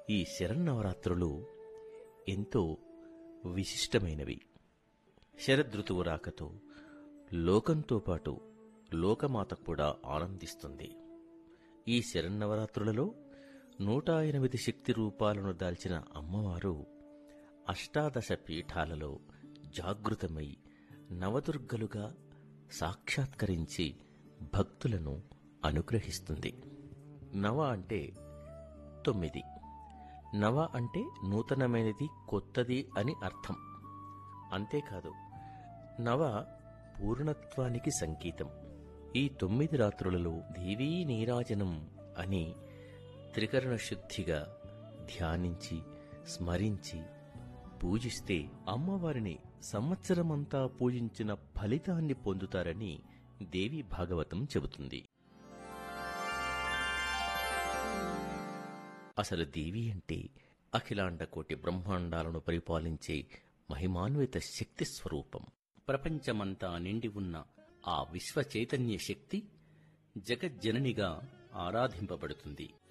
ఈ శరన్నవరాత్రులు ఎంతో విశిష్టమైనవి శరదృతువు రాకతో లోకంతో పాటు లోకమాత కూడా ఆనందిస్తుంది ఈ శరన్నవరాత్రులలో నూట ఎనిమిది శక్తి రూపాలను దాల్చిన అమ్మవారు అష్టాదశ పీఠాలలో జాగృతమై నవదుర్గలుగా సాక్షాత్కరించి భక్తులను అనుగ్రహిస్తుంది నవ అంటే తొమ్మిది నవ అంటే నూతనమైనది కొత్తది అని అర్థం అంతేకాదు నవ పూర్ణత్వానికి సంకేతం ఈ తొమ్మిది రాత్రులలో దేవీ నీరాజనం అని త్రికరణ శుద్ధిగా ధ్యానించి స్మరించి పూజిస్తే అమ్మవారిని సంవత్సరమంతా పూజించిన ఫలితాన్ని పొందుతారని దేవి భాగవతం చెబుతుంది అసలు దేవి అంటే అఖిలాండ కోటి బ్రహ్మాండాలను పరిపాలించే మహిమాన్విత శక్తి స్వరూపం ప్రపంచమంతా నిండి ఉన్న ఆ విశ్వ చైతన్య శక్తి జగజ్జననిగా ఆరాధింపబడుతుంది